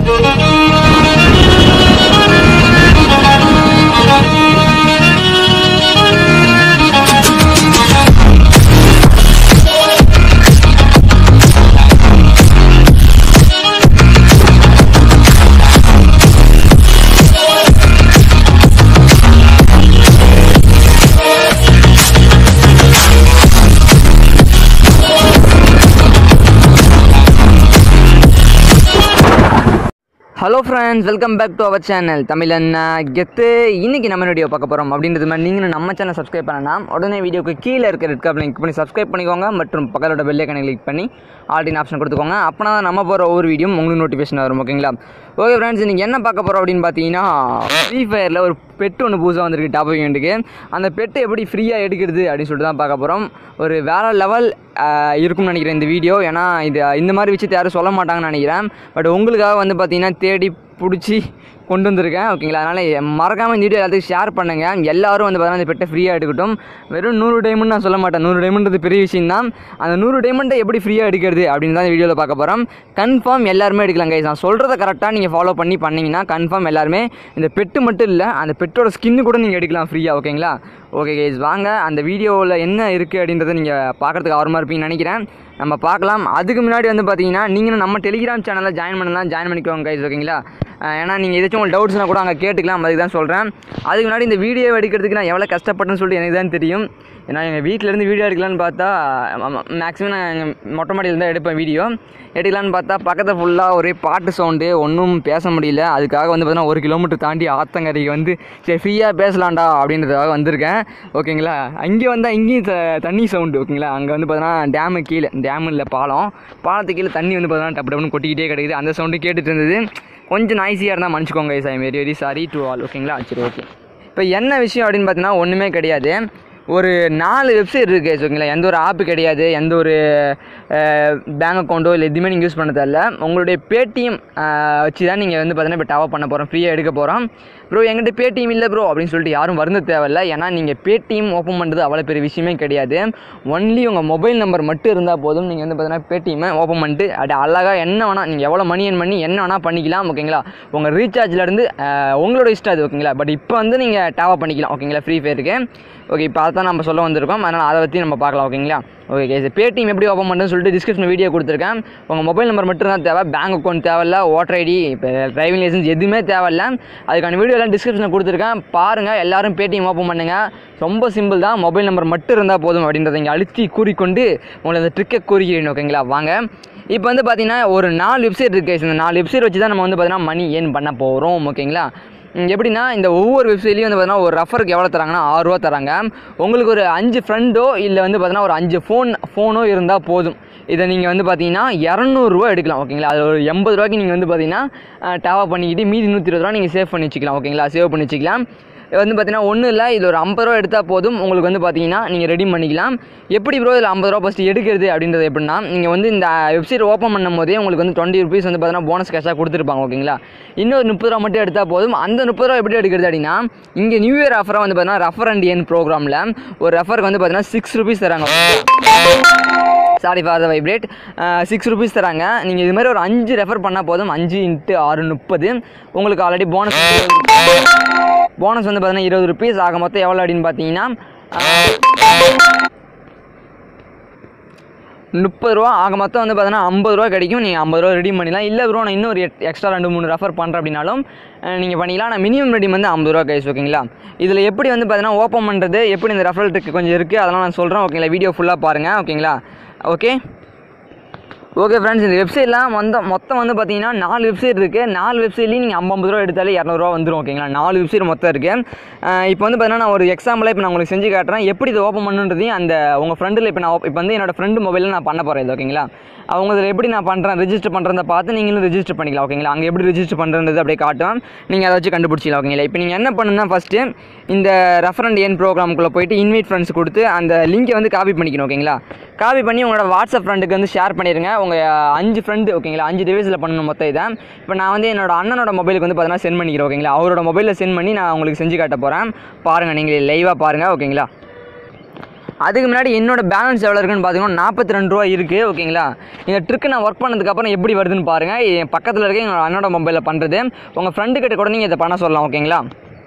hello friends welcome back to our channel Tamilan Gethu இன்னைக்கு நம்ம video பார்க்க போகிறோம் அப்படின்றது மாதிரி நீங்களும் நம்ம சேனல் சப்ஸ்கிரைப் பண்ணலாம் உடனே வீடியோக்கு கீழே இருக்க ரெட் கப் லிங்க் பண்ணி சப்ஸ்கிரைப் பண்ணிக்கோங்க மற்றும் பக்கத்தோட பெல் ஐக்கனை கிளிக் பண்ணி ஆல்டின் ஆப்ஷன் கொடுத்துக்கோங்க அப்போனா தான் நம்ம போகிற ஒவ்வொரு வீடியோ உங்களுக்கு நோட்டிஃபிகேஷன் வரும் ஓகேங்களா ஓகே ஃப்ரெண்ட்ஸ் இன்றைக்கி என்ன பார்க்க போகிறோம் அப்படின்னு பார்த்தீங்கன்னா ஃப்ரீ ஃபயரில் ஒரு பெட் ஒன்று புதுசாக வந்திருக்கு டாப் இவெண்ட்டுக்கு அந்த பெட்டை எப்படி ஃப்ரீயாக எடுக்கிறது அப்படின்னு சொல்லிட்டு தான் பார்க்க போகிறோம் ஒரு வேறு லெவல் இருக்கும்னு நினைக்கிறேன் இந்த வீடியோ ஏன்னா இது இந்த மாதிரி விஷயத்தை யாரும் சொல்ல மாட்டாங்கன்னு நினைக்கிறேன் பட் உங்களுக்காக வந்து பார்த்தீங்கன்னா தேடி பிடிச்சி கொண்டு வந்திருக்கேன் ஓகேங்களா அதனால் மறக்காமல் இந்த வீடியோ எல்லாத்துக்கும் ஷேர் பண்ணுங்கள் எல்லாரும் வந்து பார்த்தீங்கன்னா இந்த பெட்டை ஃப்ரீயாக எடுக்கட்டும் வெறும் நூறு டைமண்ட் நான் சொல்ல மாட்டேன் நூறு டைமண்ட்றது பெரிய விஷயம் தான் அந்த நூறு டைமண்டை எப்படி ஃப்ரீயாக எடுக்கிறது அப்படின்னு தான் இந்த வீடியோவில் பார்க்க போகிறோம் கன்ஃபார்ம் எல்லாருமே எடுக்கலாம் கைஸ் நான் சொல்கிறத கரெக்டாக நீங்கள் ஃபாலோ பண்ணி பண்ணிங்கன்னா கன்ஃபார்ம் எல்லாருமே இந்த பெட்டு மட்டும் இல்லை அந்த பெட்டோட ஸ்கின்னு கூட நீங்கள் எடுக்கலாம் ஃப்ரீயாக ஓகேங்களா ஓகே கைஸ் வாங்க அந்த வீடியோவில் என்ன இருக்குது அப்படின்றத நீங்கள் பார்க்குறதுக்கு ஆர்வமாக இருப்பீங்கன்னு நினைக்கிறேன் நம்ம பார்க்கலாம் அதுக்கு முன்னாடி வந்து பார்த்தீங்கன்னா நீங்களும் நம்ம டெலிகிராம் சேனலில் ஜாயின் பண்ணலாம் ஜாயின் பண்ணிக்கோங்க கைஸ் ஓகேங்களா அஹ் ஏன்னா நீங்கள் ஏதாச்சும் உங்களுக்கு டவுட்ஸ்னால் கூட அங்கே கேட்டுக்கலாம் அதுக்கு தான் சொல்கிறேன் அதுக்கு முன்னாடி இந்த வீடியோ எடுக்கிறதுக்கு நான் எவ்வளோ கஷ்டப்பட்டேன்னு சொல்லிட்டு எனக்கு தான் தெரியும் ஏன்னா எங்கள் வீட்டிலேருந்து வீடியோ எடுக்கலான்னு பார்த்தா மேக்ஸிமம் நான் எங்கள் மொட்டை மாடியில் தான் எடுப்பேன் வீடியோ எடுக்கலான்னு பார்த்தா பக்கத்தில் ஃபுல்லாக ஒரே பாட்டு சவுண்டு ஒன்றும் பேச முடியல அதுக்காக வந்து பார்த்தீங்கன்னா ஒரு கிலோமீட்டர் தாண்டி ஆத்தங்கரைக்கு வந்து சரி ஃப்ரீயாக பேசலாம்டா அப்படின்றதுக்காக வந்திருக்கேன் ஓகேங்களா அங்கே வந்தால் இங்கேயும் த- தண்ணி சவுண்டு ஓகேங்களா அங்கே வந்து பார்த்தீங்கன்னா டேமு கீழே டேம் இல்லை பாலம் பாலத்துக்கு கீழே தண்ணி வந்து பார்த்தீங்கன்னா டப்பு டப்புன்னு கொட்டிக்கிட்டே கிடைக்குது அந்த சவுண்டு கேட்டுட்டு இருந்தது கொஞ்சம் நாய்ஸியாக இருந்தால் மன்னிச்சிக்கோங்க I very very sorry to all ஓகேங்களா சரி ஓகே இப்போ என்ன விஷயம் அப்படின்னு பார்த்தீங்கன்னா ஒன்றுமே கிடையாது ஒரு நாலு வெப்சைட் இருக்குது ஓகேங்களா எந்த ஒரு ஆப்பு கிடையாது எந்த ஒரு பேங்க் அக்கௌண்ட்டோ இல்லை எதுவுமே நீங்கள் யூஸ் பண்ண தேவையில்ல உங்களுடைய பேடிஎம் வச்சு தான் நீங்கள் வந்து பார்த்தீங்கன்னா இப்போ டவர் பண்ண போகிறோம் ஃப்ரீயாக எடுக்க போகிறோம் ப்ரோ எங்கிட்ட பேடிஎம் இல்லை ப்ரோ அப்படின்னு சொல்லிட்டு யாரும் வருந்த தேவையில்ல ஏன்னா நீங்கள் பேடிஎம் ஓப்பன் பண்ணுறது அவ்வளோ பெரிய விஷயமே கிடையாது ஒன்லி உங்கள் மொபைல் நம்பர் மட்டும் இருந்தால் போதும் நீங்கள் வந்து பார்த்தீங்கன்னா பேடிஎம்மை ஓப்பன் பண்ணிட்டு அது அழகாக என்ன வேணால் நீங்கள் எவ்வளோ மணி என் பண்ணி என்ன வேணால் பண்ணிக்கலாம் ஓகேங்களா உங்கள் ரீசார்ஜ்லேருந்து உங்களோட இஷ்டம் அது ஓகேங்களா பட் இப்போ வந்து நீங்கள் டேவ் பண்ணிக்கலாம் ஓகேங்களா ஃப்ரீ ஃபயருக்கு ஓகே இப்போ அதை தான் நம்ம சொல்ல வந்திருக்கோம் அதனால் அதை பற்றி நம்ம பார்க்கலாம் ஓகேங்களா ஓகே கேஸ் பேடிஎம் எப்படி ஓப்பன் பண்ணுறதுன்னு சொல்லிட்டு டிஸ்கிரிப்ஷன் வீடியோ கொடுத்துருக்கேன் உங்கள் மொபைல் நம்பர் மட்டும் தான் தேவை பேங்க் அக்கௌண்ட் தேவையில்ல ஓட்டர் ஐடி இப்போ டிரைவிங் லைசன்ஸ் எதுவுமே தேவையில்ல அதுக்கான வீடியோ எல்லாம் டிஸ்கிரிப்ஷனில் கொடுத்துருக்கேன் பாருங்கள் எல்லாரும் பேடிஎம் ஓப்பன் பண்ணுங்கள் ரொம்ப சிம்பிள் தான் மொபைல் நம்பர் மட்டும் இருந்தால் போதும் அப்படின்றத இங்கே அழுத்தி கூறிக்கொண்டு உங்களை அந்த ட்ரிக்கை கூறுகிறேன் ஓகேங்களா வாங்க இப்போ வந்து பார்த்தீங்கன்னா ஒரு நாலு வெப்சைட் இருக்குது இந்த நாலு வெப்சைட் வச்சு தான் நம்ம வந்து பார்த்தீங்கன்னா மணி ஏர்ன் பண்ண போகிறோம் ஓகேங்களா ம், எப்படின்னா இந்த ஒவ்வொரு வெப்சைட்லையும் வந்து பார்த்தீங்கன்னா ஒரு ரெஃபருக்கு எவ்வளோ தராங்கன்னா ஆறு ரூபா தராங்க உங்களுக்கு ஒரு அஞ்சு ஃப்ரெண்டோ இல்லை வந்து பார்த்தீங்கன்னா ஒரு அஞ்சு ஃபோன் ஃபோனோ இருந்தால் போதும் இதை நீங்கள் வந்து பார்த்தீங்கன்னா இரநூறுவா எடுக்கலாம் ஓகேங்களா அது ஒரு எண்பது ரூபாய்க்கு நீங்கள் வந்து பார்த்தீங்கன்னா டேவா பண்ணிக்கிட்டு மீதி நூற்றி இருபது ரூபா நீங்கள் சேவ் பண்ணி வச்சுக்கலாம் ஓகேங்களா சேவ் பண்ணி வச்சுக்கலாம் இது வந்து பார்த்தீங்கன்னா ஒன்றும் இல்லை இது ஒரு ஐம்பது ரூபா எடுத்தால் போதும் உங்களுக்கு வந்து பார்த்தீங்கன்னா நீங்கள் ரெடி பண்ணிக்கலாம் எப்படி ப்ரோ இதில் ஐம்பது ரூபா ஃபஸ்ட்டு எடுக்கிறது அப்படின்றது எப்படின்னா நீங்கள் வந்து இந்த வெப்சைட் ஓப்பன் பண்ணும் போதே உங்களுக்கு வந்து டுவெண்ட்டி ருபீஸ் வந்து பார்த்தீங்கன்னா போனஸ் கேஷாக கொடுத்துருப்பாங்க ஓகேங்களா இன்னொரு முப்பது ரூபா மட்டும் எடுத்தால் போதும் அந்த முப்பது ரூபா எப்படி எடுக்கிறது அப்படின்னா இங்கே நியூ இயர் ஆஃபராக வந்து பார்த்தீங்கன்னா ரெஃபர் அண்ட் என் ப்ரோக்ராமில் ஒரு ரெஃபருக்கு வந்து பார்த்தீங்கன்னா சிக்ஸ் ருபீஸ் தராங்க sorry for the vibrate six rupees தராங்க நீங்கள் இது மாதிரி ஒரு அஞ்சு ரெஃபர் பண்ணால் போதும் அஞ்சு இன்ட்டு ஆறு முப்பது உங்களுக்கு ஆல்ரெடி போனஸ் போனஸ் வந்து பார்த்தீங்கன்னா இருபது ருபீஸ் ஆக மொத்தம் எவ்வளோ அப்படின்னு பார்த்தீங்கன்னா முப்பது ரூபா ஆக மொத்தம் வந்து பார்த்தீங்கன்னா ஐம்பது ரூபா கிடைக்கும் நீங்கள் ஐம்பது ரூபா ரெடி பண்ணிடலாம் இல்லை ப்ரோ நான் இன்னும் ஒரு எக்ஸ்ட்ரா ரெண்டு மூணு ரெஃபர் பண்ணுறேன் அப்படின்னாலும் நீங்கள் பண்ணிக்கலாம் நான் மினிமம் ரெடி வந்து ஐம்பது ரூபா கைஸ் ஓகேங்களா இதில் எப்படி வந்து பார்த்தீங்கன்னா ஓப்பன் பண்ணுறது எப்படி இந்த ரெஃபரல் ட்ரிக் கொஞ்சம் இருக்குது அதெல்லாம் நான் சொல்கிறேன் ஓகேங்களா வீடியோ ஃபுல்லாக பாருங்கள் ஓகேங்களா ஓகே ஓகே ஃப்ரெண்ட்ஸ் இந்த வெப்சைட்லாம் வந்து மொத்தம் வந்து பார்த்தீங்கன்னா நாலு வெப்சைட் இருக்குது நாலு வெப்சைட்லேயும் நீங்கள் ஐம்பது ரூபா எடுத்தாலே இரநூறுவா வந்துடும் ஓகேங்களா நாலு வெப்சைட் மொத்தம் இருக்குது இப்போ வந்து பார்த்தீங்கன்னா நான் ஒரு எக்ஸாம்பிளாக இப்போ நான் உங்களுக்கு செஞ்சு காட்டுறேன் எப்படி இதை ஓப்பன் பண்ணுன்றதையும் அந்த உங்கள் ஃப்ரெண்டில் இப்போ நான் இப்போ வந்து என்னோட ஃப்ரெண்டு மொபைலில் நான் பண்ண போகிறேன் இது ஓகேங்களா அவங்க இதில் எப்படி நான் பண்ணுறேன் ரெஜிஸ்டர் பண்ணுறதை பார்த்து நீங்களும் ரெஜிஸ்டர் பண்ணிக்கலாம் ஓகேங்களா அங்கே எப்படி ரெஜிஸ்டர் பண்ணுறது அப்படியே காட்டும் நீங்கள் அதை வச்சு கண்டுபிடிச்சிக்கலாம் ஓகேங்களா இப்போ நீங்கள் என்ன பண்ணுன்னா ஃபஸ்ட்டு இந்த ரெஃபரண்ட் என் ப்ரோக்ராமுக்குள்ளே போயிட்டு இன்வைட் ஃப்ரெண்ட்ஸ் கொடுத்து அந்த லிங்கை வந்து காப்பி பண்ணிக்கணும் ஓகேங்களா காப்பி பண்ணி உங்களோட வாட்ஸ்அப் ஃப்ரெண்டுக்கு வந்து ஷேர் பண்ணிடுங்க உங்கள் அஞ்சு ஃப்ரெண்டு ஓகேங்களா அஞ்சு டிவைஸில் பண்ணணும் மொத்தம் இதை இப்போ நான் வந்து என்னோட அண்ணனோட மொபைலுக்கு வந்து பார்த்தீங்கன்னா சென்ட் பண்ணிக்கிறேன் ஓகேங்களா அவரோட மொபைலில் சென்ட் பண்ணி நான் உங்களுக்கு செஞ்சு காட்ட போகிறேன் பாருங்கள் நீங்கள் லைவாக பாருங்கள் ஓகேங்களா அதுக்கு முன்னாடி என்னோட பேலன்ஸ் எவ்வளோ இருக்குன்னு பார்த்தீங்கன்னா நாற்பத்தி ரெண்டு ரூபா இருக்குது ஓகேங்களா இந்த ட்ரிக்கு நான் ஒர்க் பண்ணதுக்கப்புறம் எப்படி வருதுன்னு பாருங்கள் என் பக்கத்தில் இருக்க எங்கள் அண்ணோட மொபைலில் பண்ணுறது உங்கள் ஃப்ரெண்டு கிட்ட கூட நீங்கள் இதை பண்ண சொல்லலாம் ஓகேங்களா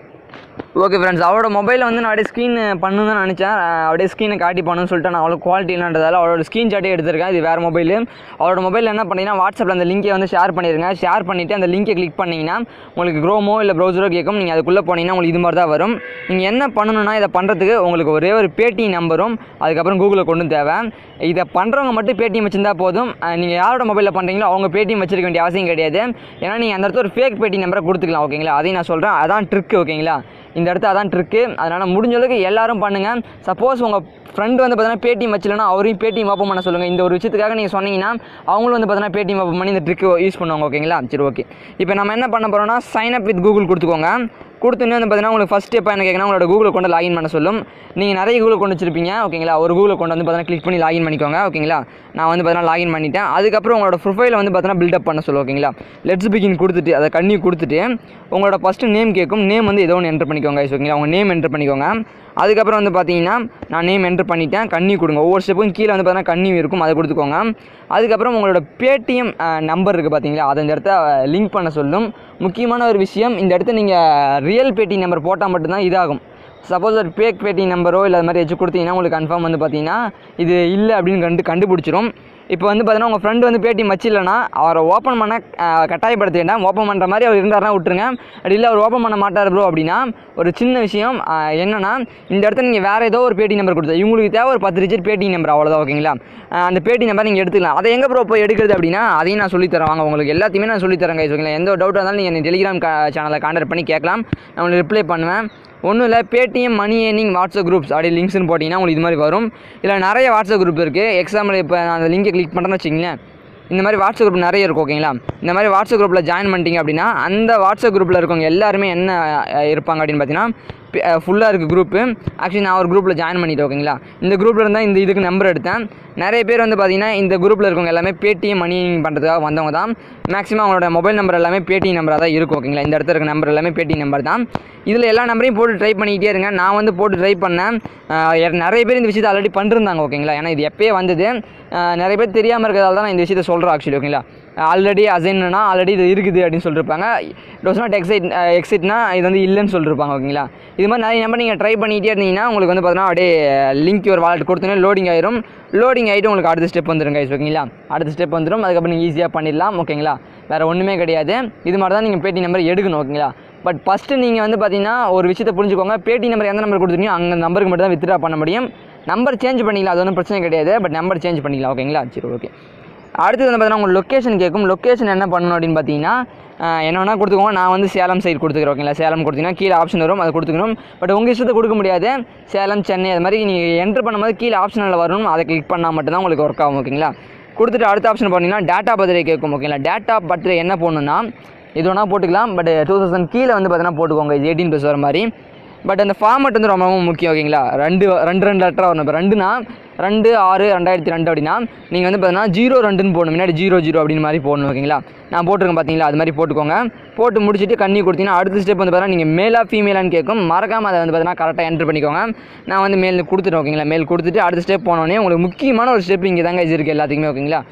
ஓகே ஃப்ரெண்ட்ஸ் அவரோட மொபைலில் வந்து நான் அப்படியே ஸ்க்ரீன் பண்ணணும்னு தான் நினச்சேன் அஹ் அப்படியே ஸ்க்ரீனை காட்டி பண்ணணும்னு சொல்லிட்டு நான் அவ்வளோ குவாலிட்டி இல்லைன்றதால அவரோட ஸ்க்ரீன் ஷாட்டே எடுத்திருக்கேன் இது வேறு மொபைல் அவரோட மொபைலில் என்ன பண்ணீங்கன்னா வாட்ஸ்அப்பில் அந்த லிங்கை வந்து ஷேர் பண்ணிடுங்க ஷேர் பண்ணிவிட்டு அந்த லிங்கை கிளிக் பண்ணிங்கன்னா உங்களுக்கு க்ரோமோ இல்லை ப்ரௌசரோ கேட்கும் நீங்கள் அதுக்குள்ளே போனீங்கன்னா உங்களுக்கு இது மாதிரி தான் வரும் நீங்கள் என்ன பண்ணணும்னா இதை பண்ணுறதுக்கு உங்களுக்கு ஒரே ஒரு பேடி நம்பரும் அதுக்கப்புறம் கூகுளில் கொண்டு தேவை இதை பண்ணுறவங்க மட்டும் பேடிஎம் வச்சிருந்தா போதும் நீங்கள் யாரோட மொபைலில் பண்ணுறீங்களோ அவங்க பேடிஎம் வச்சிருக்க வேண்டிய அவசியம் கிடையாது ஏன்னா நீங்கள் அந்த இடத்துல ஒரு ஃபேக் பேடி நம்பரை கொடுத்துக்கலாம் ஓகேங்களா அதையும் நான் சொல்கிறேன் அதான் ட்ரிக் ஓகேங்களா இந்த இடத்துல அதான் ட்ரிக்கு அதனால் முடிஞ்ச அளவுக்கு எல்லாரும் பண்ணுங்கள் சப்போஸ் உங்கள் ஃப்ரெண்டு வந்து பார்த்தீங்கன்னா பேடிஎம் வச்சிலனா அவரையும் பேடிஎம் ஓப்பன் பண்ண சொல்லுங்கள் இந்த ஒரு விஷயத்துக்காக நீங்கள் சொன்னீங்கன்னா அவங்களும் வந்து பார்த்தீங்கன்னா பேடிஎம் ஓப்பன் பண்ணி இந்த ட்ரிக் யூஸ் பண்ணுவாங்க ஓகேங்களா சரி ஓகே இப்போ நம்ம என்ன பண்ண போகிறோம்னா சைன் அப் வித் கூகுள் கொடுத்துக்கோங்க கொடுத்தோன்னே வந்து பார்த்தீங்கன்னா உங்களுக்கு ஃபஸ்ட் ஸ்டெப் என்ன கேட்கணும் உங்களோட கூகுளை கொண்டு லாகின் பண்ண சொல்லும் நீங்கள் நிறைய கூகுள் கொண்டு வச்சிருப்பீங்க ஓகேங்களா ஒரு கூகுளை கொண்டு வந்து பார்த்தீங்கன்னா கிளிக் பண்ணி லாகின் பண்ணிக்கோங்க ஓகேங்களா நான் வந்து பார்த்தீங்கன்னா லாகின் பண்ணிட்டேன் அதுக்கப்புறம் உங்களோட ப்ரொஃபைலை வந்து பார்த்தீங்கன்னா பில்டப் பண்ண சொல்லும் ஓகேங்களா லெட்ஸ் பிகின் கொடுத்துட்டு அதை கண்ணி கொடுத்துட்டு உங்களோட ஃபஸ்ட்டு நேம் கேட்கும் நேம் வந்து ஏதோ ஒன்று என்டர் பண்ணிக்கோங்க guys, ஓகேங்களா உங்கள் நேம் என்டர் பண்ணிக்கோங்க அதுக்கப்புறம் வந்து பார்த்தீங்கன்னா நான் நேம் என்டர் பண்ணிட்டேன் கண்ணி கொடுங்க ஒவ்வொரு ஸ்டெப்பும் கீழே வந்து பார்த்தீங்கன்னா கண்ணி இருக்கும் அதை கொடுத்துக்கோங்க அதுக்கப்புறம் உங்களோட பேடிஎம் நம்பர் இருக்குது பார்த்தீங்களா அதை இந்த இடத்த லிங்க் பண்ண சொல்லும் முக்கியமான ஒரு விஷயம் இந்த இடத்த நீங்கள் ரியல் பேடி நம்பர் போட்டால் மட்டும்தான் இதாகும் சப்போஸ் ஒரு பேக் பேட்டி நம்பரோ இல்லை அது மாதிரி வச்சு கொடுத்தீங்கன்னா உங்களுக்கு கன்ஃபார்ம் வந்து பார்த்தீங்கன்னா இது இல்லை அப்படின்னு கண்டு கண்டுபிடிச்சிரும் இப்போ வந்து பார்த்தீங்கன்னா உங்கள் ஃப்ரெண்டு வந்து பேட்டி வச்சில்லைன்னா அவரை ஓப்பன் பண்ண அஹ், கட்டாயப்படுத்த வேண்டாம் ஓப்பன் பண்ணுற மாதிரி அவர் இருந்தாருன்னா விட்டுருங்க அப்படி இல்லை அவர் ஓப்பன் பண்ண மாட்டார் ப்ரோ அப்படின்னா ஒரு சின்ன விஷயம் அஹ், என்னன்னா இந்த இடத்துல நீங்கள் வேறு ஏதோ ஒரு பேட்டி நம்பர் கொடுத்தா இவங்களுக்கு தேவை ஒரு பத்து டிஜிட் பேட்டி நம்பர் அவ்வளோதான் ஓகேங்களா அஹ், அந்த பேட்டி நம்பர் நீங்கள் எடுத்துக்கலாம் அதை எங்கே ப்ரோ போய் எடுக்கிறது அப்படின்னா அதையும் நான் சொல்லித்தரேன் வாங்க உங்களுக்கு எல்லாத்தையுமே நான் சொல்லித்தரேன் guys, ஓகேங்களா எந்த ஒரு டவுட்டாக இருந்தாலும் நீங்கள் டெலிகிராம் சேனலை கான்டாக்ட் பண்ணி கேட்கலாம் நான் உங்களுக்கு ரிப்ளை பண்ணுவேன் ஒன்றும் இல்லை Paytm money earning WhatsApp groups அப்படி லிங்க்ஸ்னு போட்டிங்கன்னா உங்களுக்கு இது மாதிரி வரும் இதில் நிறைய வாட்ஸ்அப் குரூப் இருக்குது எக்ஸாம்பிள் இப்போ நான் அந்த லிங்கை கிளிக் பண்ணுறேன்னு வச்சிங்களேன் இந்த மாதிரி வாட்ஸ்அப் குரூப் நிறைய இருக்கும் ஓகேங்களா இந்த மாதிரி வாட்ஸ்அப் குரூப்பில் ஜாயின் பண்ணிட்டீங்க அப்படின்னா அந்த வாட்ஸ்அப் குரூப்பில் இருக்கவங்க எல்லாருமே என்ன அஹ், இருப்பாங்க அப்படின்னு பார்த்தீங்கன்னா ஃபுல்லாக இருக்குது குரூப்பு ஆக்சுவலி நான் ஒரு குரூப்பில் ஜாயின் பண்ணிட்டேன் ஓகேங்களா இந்த குரூப்பில் இருந்தால் இந்த இதுக்கு நம்பர் எடுத்தேன் நிறைய பேர் வந்து பார்த்தீங்கன்னா இந்த குரூப்பில் இருக்கவங்க எல்லாமே பேடிஎம் மணி பண்ணுறதுக்காக வந்தவங்க தான் மேக்ஸிமம் அவங்களோட மொபைல் நம்பர் எல்லாமே பேடிஎம் நம்பராக தான் இருக்கும் ஓகேங்களா இந்த இடத்துல இருக்க நம்பர் எல்லாமே பேடிஎம் நம்பர் தான் இதில் எல்லா நம்பரையும் போட்டு ட்ரை பண்ணிக்கிட்டே இருங்க நான் வந்து போட்டு ட்ரை பண்ணேன் ஆஹ் எ- நிறைய பேர் இந்த விஷயத்தை ஆல்ரெடி பண்ணிருந்தாங்க ஓகேங்களா ஏன்னா இது எப்பயே வந்தது ஆஹ் நிறைய பேர் தெரியாமல் இருக்கிறதால தான் நான் இந்த விஷயத்தை சொல்கிறேன் ஆக்சுவலி ஓகேங்களா ஆல்ரெடி அசைன்னா ஆல்ரெடி இது இருக்குது அப்படின்னு சொல்லியிருப்பாங்க டோஸ் நாட் எக்ஸைட் எக்ஸைட்னா இது வந்து இல்லைன்னு சொல்லியிருப்பாங்க ஓகேங்களா இது மாதிரி நிறைய நம்பர் நீங்கள் ட்ரை பண்ணிகிட்டே இருந்தீங்கன்னா உங்களுக்கு வந்து பார்த்தீங்கன்னா அப்படியே லிங்க் ஒரு வாலெட் கொடுத்தோன்னே லோடிங் ஆயிரும் லோடிங் ஆகிட்டு உங்களுக்கு அடுத்த ஸ்டெப் வந்துடும் guys ஓகேங்களா அடுத்த ஸ்டெப் வந்துடும் அதுக்கப்புறம் நீங்கள் ஈஸியாக பண்ணிடலாம் ஓகேங்களா வேறு ஒன்றுமே கிடையாது இது மாதிரி தான் நீங்கள் பேடி நம்பர் எடுக்கணும் ஓகேங்களா பட் ஃபஸ்ட்டு நீங்கள் வந்து பார்த்தீங்கன்னா ஒரு விஷயத்தை புரிஞ்சுக்கோங்க பேடி நம்பர் எந்த நம்பர் கொடுத்துருக்கீங்க அந்த நம்பருக்கு மட்டும் தான் வித்ட்ரா பண்ண முடியும் நம்பர் சேஞ்ச் பண்ணிக்கலாம் அது ஒன்றும் பிரச்சனை கிடையாது பட் நம்பர் சேஞ்ச் பண்ணிக்கலாம் ஓகேங்களா சரி ஓகே அடுத்தது வந்து பார்த்தீங்கன்னா உங்கள் லொக்கேஷன் கேட்கும் லொக்கேஷன் என்ன பண்ணணும் அப்படின்னு பார்த்தீங்கன்னா ஆஹ் என்ன வேணால் கொடுத்துக்கோங்க நான் வந்து சேலம் சைடு கொடுத்துக்கிறேன் ஓகேங்களா சேலம் கொடுத்தீங்கன்னா கீழே ஆப்ஷன் வரும் அதை கொடுத்துக்கணும் பட் உங்கள் இஷ்டத்தை கொடுக்க முடியாது சேலம் சென்னை அது மாதிரி நீங்கள் என்ட்ரு பண்ணும்போது கீழே ஆப்ஷனில் வரணும் அதை கிளிக் பண்ணால் மட்டும்தான் உங்களுக்கு ஒர்க் ஆகும் ஓகேங்களா கொடுத்துட்டு அடுத்த ஆப்ஷன் போனீங்கன்னா டேட்டா பர்த்டே கேட்கும் ஓகேங்களா டேட்டா பர்த்டே என்ன போடணுன்னா இது வேணால் போட்டுக்கலாம் பட் டூ தௌசண்ட் கீழே வந்து பார்த்தீங்கன்னா போட்டுக்கோங்க இது எயிட்டீன் ப்ளஸ் வர மாதிரி பட் அந்த ஃபார்மட் வந்து ரொம்ப ரொம்ப முக்கியம் ஓகேங்களா ரெண்டு ரெண்டு ரெண்டு லெட்டராக வரணும் இப்போ ரெண்டுனா ரெண்டு ஆறு ரெண்டாயிரத்தி ரெண்டு அப்படின்னா நீங்கள் வந்து பார்த்தீங்கன்னா ஜீரோ ரெண்டுன்னு போடணும் முன்னாடி ஜீரோ ஜீரோ அப்படின்னு மாதிரி போடணும் ஓகேங்களா நான் போட்டிருக்கேன் பார்த்தீங்களா அது மாதிரி போட்டுக்கோங்க போட்டு முடிச்சுட்டு கண்ணி கொடுத்தீங்கன்னா அடுத்த ஸ்டெப் வந்து பார்த்தீங்கன்னா நீங்கள் மேலா ஃபீமேலான்னு கேட்கும் மறக்காமல் அதை வந்து பார்த்தீங்கன்னா கரெக்டாக என்ட்ரு பண்ணிக்கோங்க நான் வந்து மேல் கொடுத்துட்டேன் ஓகேங்களா மேல் கொடுத்துட்டு அடுத்த ஸ்டெப் போனோடனே உங்களுக்கு முக்கியமான ஒரு ஸ்டெப் இங்கே தாங்க இது இருக்குது எல்லாத்துக்குமே ஓகேங்களா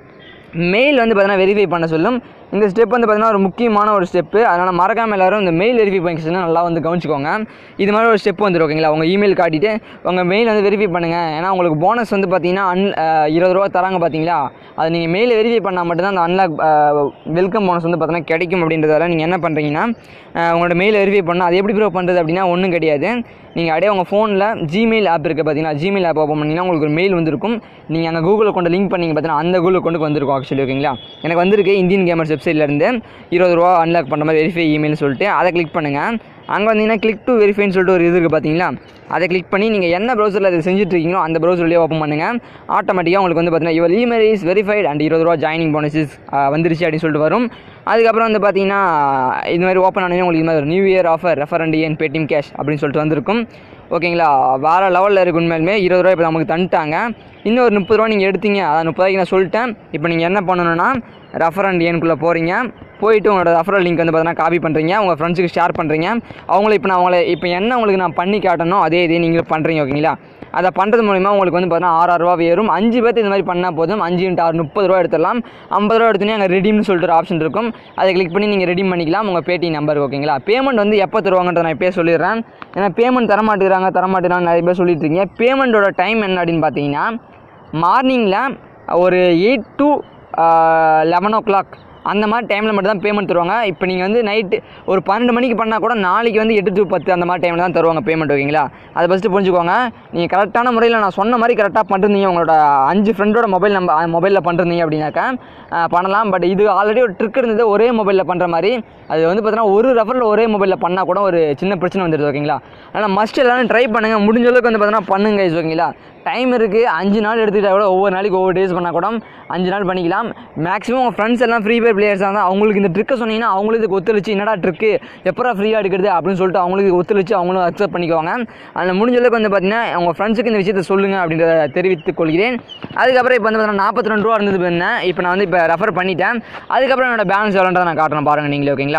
மெயில் வந்து பார்த்தீங்கன்னா வெரிஃபை பண்ண சொல்லும் இந்த ஸ்டெப் வந்து பார்த்தீங்கன்னா ஒரு முக்கியமான ஒரு ஸ்டெப்பு அதனால் மறக்காமல் எல்லாரும் இந்த மெயில் வெரிஃபை பண்ணிச்சுன்னா நல்லா வந்து கவனிச்சுக்கோங்க இது மாதிரி ஒரு ஸ்டெப் வந்துடும் ஓகேங்களா உங்கள் இமெயில் காட்டிட்டு உங்கள் மெயில் வந்து வெரிஃபை பண்ணுங்கள் ஏன்னா உங்களுக்கு போனஸ் வந்து பார்த்தீங்கன்னா அன் அஹ், இருபது ரூபா தராங்க பார்த்தீங்களா அது நீங்கள் மெயில் வெரிஃபை பண்ணால் மட்டும்தான் அந்த அன்லாக் வெல்கம் போனஸ் வந்து பார்த்தீங்கன்னா கிடைக்கும் அப்படின்றதால நீங்கள் என்ன பண்ணுறீங்கன்னா அஹ், உங்களோட மெயில் வெரிஃபை பண்ணால் அது எப்படி ப்ரோ பண்ணுறது அப்படின்னா ஒன்றும் கிடையாது நீங்கள் அப்படியே உங்கள் ஃபோனில் ஜிமெயில் ஆப் இருக்குது பார்த்தீங்கன்னா ஜிமெயில் ஆப் ஓப்பன் பண்ணிங்கன்னா உங்களுக்கு ஒரு மெயில் வந்திருக்கும் நீங்கள் அங்கே கூகுளில் கொண்டு லிங்க் பண்ணீங்க பார்த்தீங்கன்னா அந்த கூகுளில் கொண்டு வந்திருக்கும் ஆக்சுவலி ஓகேங்களா எனக்கு வந்திருக்கு இந்தியன் கேமர்ஸ் வெப்சைட்லேருந்து இருபது ரூபா அன்லாக் பண்ணுற மாதிரி வெரிஃபை இமெயில்னு சொல்லிட்டு அதை கிளிக் பண்ணுங்கள் அங்கே வந்தீங்கன்னா கிளிக் டு வெரிஃபைன்னு சொல்லிட்டு ஒரு இது இருக்குது பார்த்தீங்களா அதை கிளிக் பண்ணி நீங்கள் என்ன ப்ரௌசரில் அதை செஞ்சுட்டு இருக்கீங்களோ அந்த ப்ரௌசர்லேயே ஓப்பன் பண்ணுங்கள் ஆட்டோமேட்டிக்காக உங்களுக்கு வந்து பார்த்தீங்கன்னா இவர் இமெயில் இஸ் வெரிஃபைட் அண்ட் இருபது ரூபா ஜாயினிங் போனஸஸ் வந்துருச்சு அப்படின்னு சொல்லிட்டு வரும் அதுக்கப்புறம் வந்து பார்த்தீங்கன்னா இது மாதிரி ஓப்பன் ஆனவே உங்களுக்கு இது மாதிரி new year offer refer and earn Paytm cash அப்படின்னு சொல்லிட்டு வந்திருக்கும் ஓகேங்களா வேறு லெவலில் இருக்கு உண்மையிலுமே இருபது ரூபா இப்போ நமக்கு தந்துட்டாங்க இன்னும் ஒரு முப்பது ரூபா நீங்கள் எடுத்தீங்க அதான் முப்பதாய்க்கு நான் சொல்லிட்டேன் இப்போ நீங்கள் என்ன பண்ணணும்னா ரெஃபர் அண்ட் ஏனுக்குள்ளே போகிறீங்க போயிட்டு உங்களோட ரெஃபரல் லிங்க் வந்து பார்த்தீங்கன்னா காப்பி பண்ணுறீங்க உங்கள் ஃப்ரெண்ட்ஸுக்கு ஷேர் பண்ணுறீங்க அவங்கள இப்போ நான் அவங்கள இப்போ என்ன உங்களுக்கு நான் பண்ணி காட்டணும் அதே இதே நீங்கள் பண்ணுறீங்க ஓகேங்களா அதை பண்ணுறது மூலிமா உங்களுக்கு வந்து பார்த்தீங்கன்னா ஆறாயிரம் ரூபா ஏறும் அஞ்சு பேர்த்து இந்த மாதிரி பண்ணால் போதும் அஞ்சு இன்ட்டு ஆறு முப்பது ரூபா எடுத்துடலாம் ஐம்பது ரூபா எடுத்தோன்னே அங்கே ரெடீம்னு சொல்லிட்டு ஒரு ஆப்ஷன் இருக்கும் அதை கிளிக் பண்ணி நீங்கள் ரெடீம் பண்ணிக்கலாம் உங்கள் பேடி நம்பருக்கு ஓகேங்களா பேமெண்ட் வந்து எப்போ தருவாங்கன்றத நான் இப்போ சொல்லிடுறேன் ஏன்னா பேமெண்ட் தர மாட்டேங்கிறாங்க தர மாட்டேங்கிறாங்க நிறைய பேர் சொல்லிட்டு இருக்கீங்க பேமெண்ட்டோட டைம் என்ன அப்படின்னு பார்த்தீங்கன்னா மார்னிங்கில் ஒரு eight to eleven o'clock அந்த மாதிரி டைமில் மட்டும் தான் பேமெண்ட் தருவாங்க இப்போ நீங்கள் வந்து நைட்டு ஒரு பன்னெண்டு மணிக்கு பண்ணால் கூட நாளைக்கு வந்து எட்டு டு பத்து அந்த மாதிரி டைமில் தான் தருவாங்க பேமெண்ட் ஓகேங்களா அதை ஃபஸ்ட்டு புரிஞ்சுக்கோங்க நீங்கள் கரெக்டான முறையில் நான் சொன்ன மாதிரி கரெக்டாக பண்ணிருந்தீங்க உங்களோட அஞ்சு ஃப்ரெண்டோட மொபைல் நம்பர் மொபைலில் பண்ணிருந்தீங்க அப்படின்னாக்கா அஹ், பண்ணலாம் பட் இது ஆல்ரெடி ஒரு ட்ரிக் இருந்தது ஒரே மொபைலில் பண்ணுற மாதிரி அது வந்து பார்த்தீங்கன்னா ஒரு ரெஃபரில் ஒரே மொபைலில் பண்ணால் கூட ஒரு சின்ன பிரச்சனை வந்துடுது ஓகேங்களா அதனால் மஸ்ட் எல்லாரும் ட்ரை பண்ணுங்கள் முடிஞ்ச அளவுக்கு வந்து பார்த்தீங்கன்னா பண்ணுங்க guys, ஓகேங்களா டைம் இருக்குது அஞ்சு நாள் எடுத்துக்கிட்டா கூட ஒவ்வொரு நாளைக்கு ஒவ்வொரு டேஸ் பண்ணால் கூட அஞ்சு நாள் பண்ணிக்கலாம் மேக்ஸிமம் உங்கள் ஃப்ரெண்ட்ஸ் எல்லாம் ஃப்ரீ ஃபயர் பிளேயர்ஸாக இருந்தால் அவங்களுக்கு இந்த ட்ரிக்கை சொன்னீங்கன்னா அவங்களுக்கு இதுக்கு ஒத்துழைச்சு என்னடா ட்ரிக்கு எப்பரா ஃப்ரீயாக எடுக்கிறது அப்படின்னு சொல்லிட்டு அவங்களுக்கு ஒத்துழைச்சு அவங்களும் அக்செப்ட் பண்ணிக்குவாங்க அதில் முடிஞ்ச அளவுக்கு வந்து பார்த்தீங்கன்னா உங்கள் ஃப்ரெண்ட்ஸுக்கு இந்த விஷயத்தை சொல்லுங்கள் அப்படின்றத தெரிவித்துக் கொள்கிறேன் அதுக்கப்புறம் இப்போ வந்து பார்த்தீங்கன்னா நாற்பத்தி ரெண்டு ரூபா இருந்தது என்ன இப்போ நான் வந்து இப்போ ரெஃபர் பண்ணிட்டேன் அதுக்கப்புறம் என்னோட பேலன்ஸ் எவ்வளோன்றதை நான் காட்டுறேன் பாருங்கள் நீங்களே ஓகேங்களா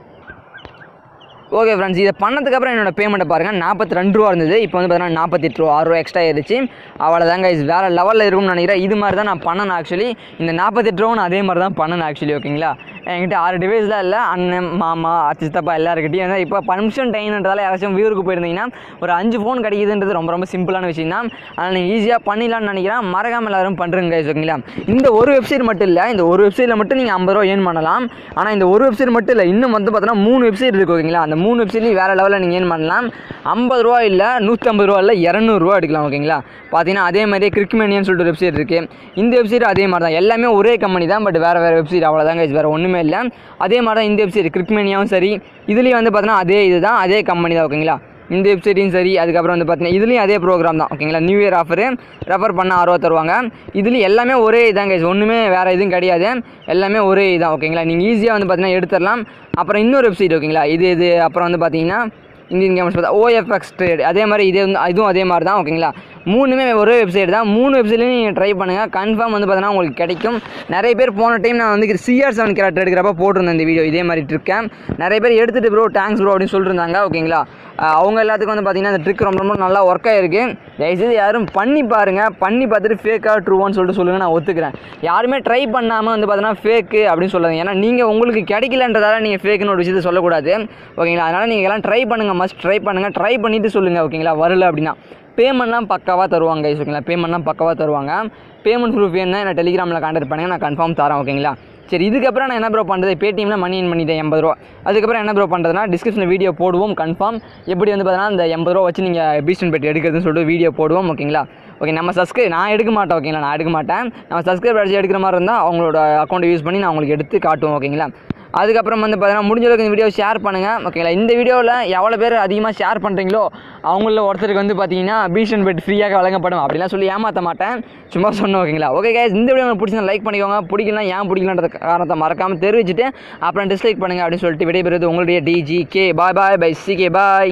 ஓகே ஃப்ரெண்ட்ஸ் இதை பண்ணதுக்கப்புறம் என்னோட பேமெண்ட்டை பாருங்கள் நாற்பத்தி ரெண்டு ரூபா இருந்தது இப்போ வந்து பார்த்தீங்கன்னா நாற்பத்தெட்டு ரூபா ஆறு ரூபா எக்ஸ்ட்ரா ஆயிடுச்சு அவ்வளோதாங்க இது வேறு லெவலில் இருக்கும்னு நினைக்கிறேன் இது மாதிரி தான் நான் பண்ணணும் ஆக்சுவலி இந்த நாற்பத்தெட்டு ரூபா நான் அதே மாதிரி தான் பண்ணணும் ஆக்சுவலி ஓகேங்களா என்கிட்ட ஆறு டிவைஸ்லாம் இல்லை அண்ணன் மாமா சித்தப்பா எல்லாருக்கிட்டையும் ஏன்னா இப்போ பர்மிஷன் டைம்ன்றதால யாராச்சும் வியூருக்கு போயிருந்தீங்கன்னா ஒரு அஞ்சு ஃபோன் கிடைக்குதுன்றது ரொம்ப ரொம்ப சிம்பிளான விஷயம் தான் அதனால் நீங்கள் ஈஸியாக பண்ணிடலாம்னு நினைக்கிறேன் மறக்காமல் எல்லாரும் பண்ணுறேங்க guys, ஓகேங்களா இந்த ஒரு வெப்சைட் மட்டும் இல்லை இந்த ஒரு வெப்சைட்டில் மட்டும் நீங்கள் ஐம்பது ரூபா ஏர்ன் பண்ணலாம் ஆனால் இந்த ஒரு வெப்சைட் மட்டும் இல்லை இன்னும் வந்து பார்த்தீங்கன்னா மூணு வெப்சைட் இருக்குது ஓகேங்களா அந்த மூணு வெப்சைட்லையும் வேறு லெவலில் நீங்கள் ஏர்ன் பண்ணலாம் ஐம்பது ரூபா இல்லை நூற்றம்பது ரூபா இல்லை இரநூறுவா எடுக்கலாம் ஓகேங்களா பார்த்தீங்கன்னா அதே மாதிரியே கிரிக்மேனியன் சொல்லிட்டு வெப்சைட் இருக்குது இந்த வெப்சைட் அதே மாதிரி தான் எல்லாமே ஒரே கம்பெனி தான் பட் வேறு வேறு வெப்சைட் அவ்வளோதாங்க வேறு ஒன்றுமே இல்லை அதே மாதிரி தான் இந்த வெப்சைட் கிரிக்மேனியாவும் சரி இதுலேயும் வந்து பார்த்தீங்கன்னா அதே இது தான் அதே கம்பெனி தான் ஓகேங்களா இந்த வெப்சைட்டையும் சரி அதுக்கப்புறம் வந்து பார்த்தீங்கன்னா இதுலேயும் அதே ப்ரோக்ராம் தான் ஓகேங்களா நியூ இயர் ஆஃபரு ரெஃபர் பண்ண ஆர்வம் தருவாங்க இதுலேயும் எல்லாமே ஒரே இதாங்க ஒன்றுமே வேறு எதுவும் கிடையாது எல்லாமே ஒரே இதான் ஓகேங்களா நீங்கள் ஈஸியாக வந்து பார்த்தீங்கன்னா எடுத்துடலாம் அப்புறம் இன்னொரு வெப்சைட் ஓகேங்களா இது இது அப்புறம் வந்து பார்த்தீங்கன்னா இந்தியன் கேம்ஸ் பார்த்தா ஓஎஃப்எக்ஸ் ட்ரேட் அதே மாதிரி இது வந்து இதுவும் அதே மாதிரி தான் ஓகேங்களா மூணுமே ஒரே வெப்சைட் தான் மூணு வெப்சைட்லையும் நீங்கள் ட்ரை பண்ணுங்கள் கன்ஃபார்ம் வந்து பார்த்தீங்கன்னா உங்களுக்கு கிடைக்கும் நிறைய பேர் போன டைம் நான் வந்து சிஆர் செவன் கேரக்டர் எடுக்கிறப்ப போட்டிருந்தேன் இந்த வீடியோ இதே மாதிரி ட்ரிக்கேன் நிறைய பேர் எடுத்துகிட்டு ப்ரோ தேங்க்ஸ் ப்ரோ அப்படின்னு சொல்லியிருந்தாங்க ஓகேங்களா அஹ் அவங்க எல்லாத்துக்கும் வந்து பார்த்தீங்கன்னா இந்த ட்ரிக் ரொம்ப ரொம்ப நல்லா ஒர்க் ஆயிருக்கு தயவுசெய்து யாரும் பண்ணி பாருங்கள் பண்ணி பார்த்துட்டு ஃபேக்காக ட்ரூவான்னு சொல்லிட்டு சொல்லுங்கள் நான் ஒத்துக்கிறேன் யாருமே ட்ரை பண்ணாமல் வந்து பார்த்தீங்கன்னா ஃபேக்கு அப்படின்னு சொல்லாதீங்க ஏன்னா நீங்கள் உங்களுக்கு கிடைக்கலன்றதால நீங்கள் ஃபேக்குன்னு ஒரு விஷயத்தை சொல்லக்கூடாது ஓகேங்களா அதனால் நீங்கள் எல்லாம் ட்ரை பண்ணுங்கள் மஸ்ட் ட்ரை பண்ணுங்கள் ட்ரை பண்ணிவிட்டு சொல்லுங்கள் ஓகேங்களா வரல அப்படின்னா பேமெண்ட்லாம் பக்காவாக தருவாங்க guys, ஓகேங்களா பேமெண்ட்லாம் பக்காவாக தருவாங்க பேமெண்ட் ப்ரூஃப் வேணும்னா என்ன டெலிகிராமில் கான்டாக்ட் பண்ணுங்க நான் கன்ஃபார்ம் தரேன் ஓகேங்களா சரி இதுக்கப்புறம் நான் என்ன ப்ரோ பண்ணுறது பேடிஎம்ல மணி இன் பண்ணிட்டேன் எண்பது ரூபா அதுக்கப்புறம் என்ன ப்ரோ பண்ணுறதுனா டிஸ்கிரிப்ஷனில் வீடியோ போடுவோம் கன்ஃபார்ம் எப்படி வந்து பார்த்தீங்கன்னா இந்த எண்பது ரூபா வச்சு நீங்கள் பீஸ்டன் பெட் எடுக்கிறதுன்னு சொல்லிட்டு வீடியோ போடுவோம் ஓகேங்களா ஓகே நம்ம சப்ஸ்கிரைப் நான் எடுக்க மாட்டேன் ஓகேங்களா நான் எடுக்க மாட்டேன் நம்ம சப்ஸ்கிரைப் அடிச்சு எடுக்கிற மாதிரி இருந்தால் அவங்களோட அக்கௌண்ட்டை யூஸ் பண்ணி நான் உங்களுக்கு எடுத்து காட்டுவோம் ஓகேங்களா அதுக்கப்புறம் வந்து பார்த்தீங்கன்னா முடிஞ்ச அளவுக்கு இந்த வீடியோ ஷேர் பண்ணுங்கள் ஓகேங்களா இந்த வீடியோவில் எவ்வளோ பேர் அதிகமாக ஷேர் பண்ணுறீங்களோ அவங்கள ஒருத்தருக்கு வந்து பார்த்தீங்கன்னா பீஷன் பெட் ஃப்ரீயாக வழங்கப்படும் அப்படிலாம் சொல்லி ஏமாற்ற மாட்டேன் சும்மா சொன்னோம் ஓகேங்களா ஓகே guys இந்த வீடியோ உங்களுக்கு பிடிச்சிருந்தா லைக் பண்ணிக்கோங்க பிடிக்கலாம் ஏன் பிடிக்கலன்ற காரணத்தை மறக்காமல் தெரிவிச்சுட்டு அப்புறம் டிஸ்லைக் பண்ணுங்கள் அப்படின்னு சொல்லிட்டு விடைபெறுவது உங்களுடைய டிஜி கே பாய் பாய் பை சி கே பாய்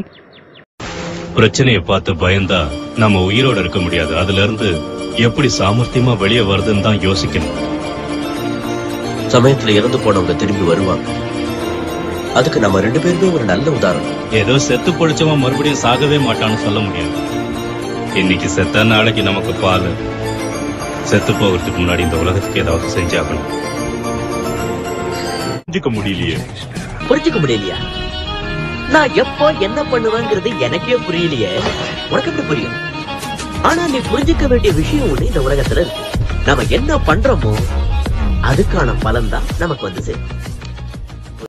பிரச்சனைய பார்த்து பயந்தா நம்ம உயிரோட இருக்க முடியாது அதுல இருந்து எப்படி சாமர்த்தியமா வெளியே வருதுன்னு தான் யோசிக்கணும் சமயத்துல இறந்து போனவங்க திரும்பி வருவாங்க அதுக்கு நம்ம ரெண்டு பேருமே ஒரு நல்ல உதாரணம் ஏதோ செத்து பொழிச்சவன் மறுபடியும் சாகவே மாட்டான்னு சொல்ல முடியாது இன்னைக்கு செத்த நாளைக்கு நமக்கு பால் செத்து போகிறதுக்கு முன்னாடி இந்த உலகத்துக்கு ஏதாவது செஞ்சாகணும் புரிஞ்சுக்க முடியலையே புரிஞ்சுக்க முடியலையா நான் எப்போ என்ன பண்ணுவேங்கிறது எனக்கே புரியலையே உனக்கு எப்படி புரியும் ஆனா நீ புரிஞ்சுக்க வேண்டிய விஷயம் ஒண்ணு இந்த உலகத்துல இருக்கு நம்ம என்ன பண்றோமோ அதுக்கான பலன் தான் நமக்கு வந்து சேரும்